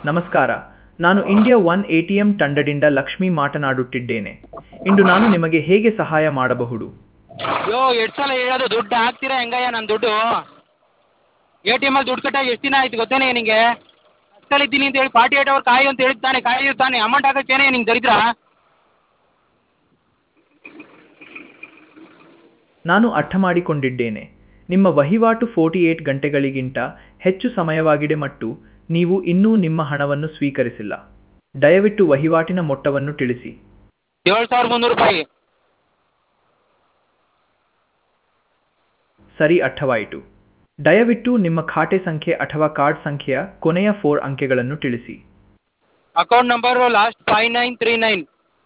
ನಮಸ್ಕಾರ ನಾನು India one A T M ತಂಡದಿಂದ ಲಕ್ಷ್ಮಿ ಮಾತನಾಡುತ್ತಿದ್ದೇನೆ ಇಂದು ನಾನು ನಿಮಗೆ ಹೇಗೆ ಸಹಾಯ ಮಾಡಬಹುದು ಯೋ ಎಷ್ಟು ಸಲ ಹೇಳೋದು ದುಡ್ಡು ಹಾಕ್ತೀರಾ ಹೆಂಗಯ್ಯ ನನ್ನ ದುಡ್ಡು ಎ ಟಿ ಎಮಲ್ಲಿ ದುಡ್ಡು ಕಟ್ಟಾಗಿ ಎಷ್ಟು ದಿನ ಆಯ್ತು ಗೊತ್ತೇನೆ ನಿನಗೆ ಇದ್ದೀನಿ ಅಂತ ಹೇಳಿ ಫಾರ್ಟಿ ಏಟ್ ಅವರ್ ಕಾಯಿ ಅಂತ ಹೇಳಿದ್ದಾನೆ ಕಾಯಿರ್ತಾನೆ ಅಮೌಂಟ್ ಹಾಕೋಕ್ಕೇನೆ ನಿಂಗೆ ದರಿದ್ರ ನಾನು ಅರ್ಥ ಮಾಡಿಕೊಂಡಿದ್ದೇನೆ ನಿಮ್ಮ ವಹಿವಾಟು ಫೋರ್ಟಿ ಏಟ್ ಗಂಟೆಗಳಿಗಿಂತ ಹೆಚ್ಚು ಸಮಯವಾಗಿದೆ ಮತ್ತು ನೀವು ಇನ್ನೂ ನಿಮ್ಮ ಹಣವನ್ನು ಸ್ವೀಕರಿಸಿಲ್ಲ ದಯವಿಟ್ಟು ವಹಿವಾಟಿನ ಮೊತ್ತವನ್ನು ತಿಳಿಸಿ ಏಳು ಸಾವಿರದ ಮುನ್ನೂರು ರೂಪಾಯಿ ಸರಿ ಅರ್ಥವಾಯಿತು ದಯವಿಟ್ಟು ನಿಮ್ಮ ಖಾತೆ ಸಂಖ್ಯೆ ಅಥವಾ ಕಾರ್ಡ್ ಸಂಖ್ಯೆಯ ಕೊನೆಯ ಫೋರ್ ಅಂಕೆಗಳನ್ನು ತಿಳಿಸಿ account number last five nine three nine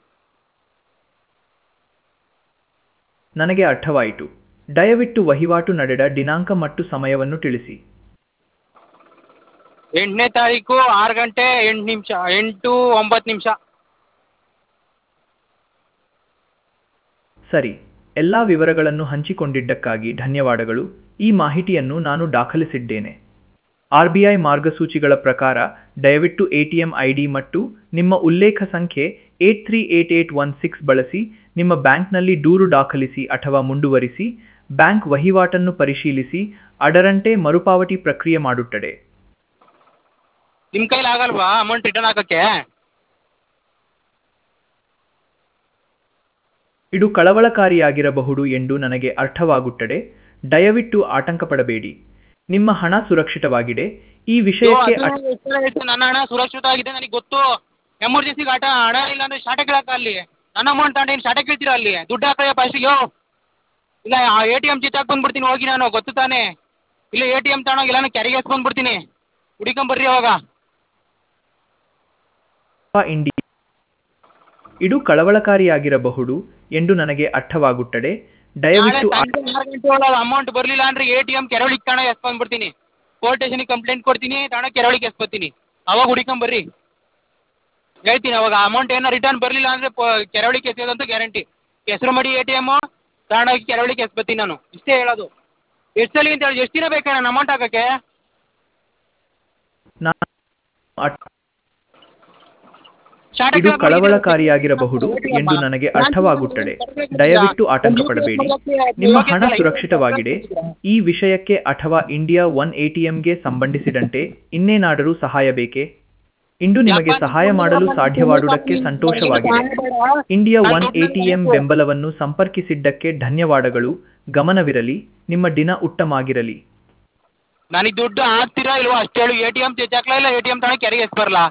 ನನಗೆ ಅರ್ಥವಾಯಿತು ದಯವಿಟ್ಟು ವಹಿವಾಟು ನಡೆದ ದಿನಾಂಕ ಮತ್ತು ಸಮಯವನ್ನು ತಿಳಿಸಿ ಎಂಟನೇ ತಾರೀಕು ಆರು ಗಂಟೆ ಎಂಟು ನಿಮಿಷ ಎಂಟು ಒಂಬತ್ತು ನಿಮಿಷ ಸರಿ ಎಲ್ಲ ವಿವರಗಳನ್ನು ಹಂಚಿಕೊಂಡಿದ್ದಕ್ಕಾಗಿ ಧನ್ಯವಾದಗಳು ಈ ಮಾಹಿತಿಯನ್ನು ನಾನು ದಾಖಲಿಸಿದ್ದೇನೆ ಆರ್ ಬಿ ಐ ಮಾರ್ಗಸೂಚಿಗಳ ಪ್ರಕಾರ ದಯವಿಟ್ಟು A T M I D ಮತ್ತು ನಿಮ್ಮ ಉಲ್ಲೇಖ ಸಂಖ್ಯೆ eight three eight eight one six ಬಳಸಿ ನಿಮ್ಮ ಬ್ಯಾಂಕ್ನಲ್ಲಿ ದೂರು ದಾಖಲಿಸಿ ಅಥವಾ ಮುಂದುವರಿಸಿ ಬ್ಯಾಂಕ್ ವಹಿವಾಟನ್ನು ಪರಿಶೀಲಿಸಿ ಅದರಂತೆ ಮರುಪಾವತಿ ಪ್ರಕ್ರಿಯೆ ಮಾಡುತ್ತದೆ ನಿಮ್ಮ ಕೈಲಿ ಆಗಲ್ವಾ ಅಮೌಂಟ್ ರಿಟರ್ನ್ ಹಾಕೋಕ್ಕೆ ಇದು ಕಳವಳಕಾರಿಯಾಗಿರಬಹುದು ಎಂದು ನನಗೆ ಅರ್ಥವಾಗುತ್ತದೆ ದಯವಿಟ್ಟು ಆತಂಕ ಪಡಬೇಡಿ ನಿಮ್ಮ ಹಣ ಸುರಕ್ಷಿತವಾಗಿದೆ ಈ ವಿಷಯಕ್ಕೆ ಅದು ಅಟ್- ಎಷ್ಟ್ ಸಲ ಹೇಳ್ತೀನಿ, ನನ್ನ ಹಣ ಸುರಕ್ಷಿತ ಆಗಿದೆ ನನಗೆ ಗೊತ್ತು ಎಮರ್ಜೆನ್ಸಿಗೆ ಆಟ ಹಣ ಇಲ್ಲ ಅಂದ್ರೆ ಶಾಟ ಕೇಳಕ್ಕ ಅಲ್ಲಿ ನನ್ನ ಅಮೌಂಟ್ ತಗೊಂಡು ಏನು ಶಾಟ ಕೇಳ್ತೀರಾ ಅಲ್ಲಿ ದುಡ್ಡು ಹಾಕಯ್ಯ ಫಸ್ಟಿಗೆ ಇಲ್ಲ ಎ ಟಿ ಎಮ್ ಚಿತ್ತಾಕ್ ಬಂದ್ಬಿಡ್ತೀನಿ ಹೋಗಿ ನಾನು ಗೊತ್ತು ತಾನೇ ಇಲ್ಲ ಎ ಟಿ ಎಮ್ ತಗೊಂಡೋಗಿ ಇಲ್ಲ ನಾನು ಕೆರೆಗೆ ಎಸ್ಕೊಂಡ್ಬಿಡ್ತೀನಿ ಹುಡಿಕೊಂಬರ್ರಿ ಅವಾಗ ಇಂಡಿ ಇದು ಕಳವಳಕಾರಿಯಾಗಿರಬಹುದು ಎಂದು ನನಗೆ ಅರ್ಥವಾಗುತ್ತದೆ ನಾಳೆ ದಯವಿಟ್ಟು ಆ- ಸಂಜೆ ಆರು ಗಂಟೆ ಒಳಗೆ ಅಮೌಂಟ್ ಬರಲಿಲ್ಲ ಅಂದ್ರೆ ಎ ಟಿ ಎಮ್ ಕೆರವಳಿಗೆ ತಗೊಂಡು ಎಸ್ಕೊಂಡ್ಬಿಡ್ತೀನಿ ಪೋಲಿಸ್ ಸ್ಟೇಷನಿಗೆ ಕಂಪ್ಲೇಂಟ್ ಕೊಡ್ತೀನಿ ತಗೊಂಡು ಕೆರವಳಿಗೆ ಎಸ್ಕೊತೀನಿ ಅವಾಗ ಹುಡಿಕೊಂಬರ್ರಿ ಹೇಳ್ತೀನಿ ಅವಾಗ ಅಮೌಂಟ್ ಏನೋ ರಿಟರ್ನ್ ಬರಲಿಲ್ಲ ಅಂದರೆ ಕೆರವಳಿಗೆ ಎಸೆಯೋದಂತೂ ಗ್ಯಾರಂಟಿ ಹೆಸರು ಮಾಡಿ ಎ ಟಿ ಎಮ್ಮು ತಗೊಂಡೋಗಿ ಕೆರವಳಿಗೆ ಎಸ್ಕೊತೀನಿ ನಾನು ಇಷ್ಟೇ ಹೇಳೋದು ಎಷ್ಟು ಸಲ ಅಂತ ಹೇಳಿ ಎಷ್ಟು ದಿನ ಬೇಕಾ ನಾನು ಅಮೌಂಟ್ ಹಾಕೋಕ್ಕೆ ನಾನು ಅಟ್- ಶಾಟ ಇದು ಕೇಳಕ್ ಕಳವಳಕಾರಿಯಾಗಿರಬಹುದು ಎಂದು ನನಗೆ ಅರ್ಥವಾಗುತ್ತದೆ ದಯವಿಟ್ಟು ಆತಂಕ ಪಡಬೇಡಿ ನಿಮ್ಮ ಹಣ ಸುರಕ್ಷಿತವಾಗಿದೆ ಈ ವಿಷಯಕ್ಕೆ ಅಥವಾ ಇಂಡಿಯಾ ಒನ್ ಎಟಿಎಂಗೆ ಸಂಬಂಧಿಸಿದಂತೆ ಇನ್ನೇನಾದರೂ ಸಹಾಯ ಬೇಕೇ ಇಂದು ನಿಮಗೆ ಸಹಾಯ ಮಾಡಲು ಸಾಧ್ಯವಾದುದಕ್ಕೆ ಸಂತೋಷವಾಗಿದೆ ಇಂಡಿಯಾ ಒನ್ ಎಟಿಎಂ ಬೆಂಬಲವನ್ನು ಸಂಪರ್ಕಿಸಿದ್ದಕ್ಕೆ ಧನ್ಯವಾದಗಳು ಗಮನವಿರಲಿ ನಿಮ್ಮ ದಿನ ಉತ್ತಮಾಗಿರಲಿ ನನಗೆ ದುಡ್ಡು ಹಾಕ್ತೀರಾ ಇಲ್ವಾ ಅಷ್ಟು ಹೇಳು ಎ ಟಿ ಎಮ್ ತೆಚ್ಚಾಕ್ಲಾ ಇಲ್ಲ ಎ ಟಿ ಎಮ್ ತಗೊಂಡು ಕೆರೆಗೆ ಎಸ್ ಬರಲಾ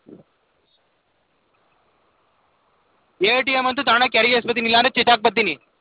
ಎ ಟಿ ಎಮ್ ಅಂತೂ ತಗೊಂಡು ಕೆರೆಗೆ ಎಸ್ಬತ್ತೀನಿ ಇಲ್ಲಾಂದ್ರೆ ಚೆಚಾಕ್ ಬರ್ತೀನಿ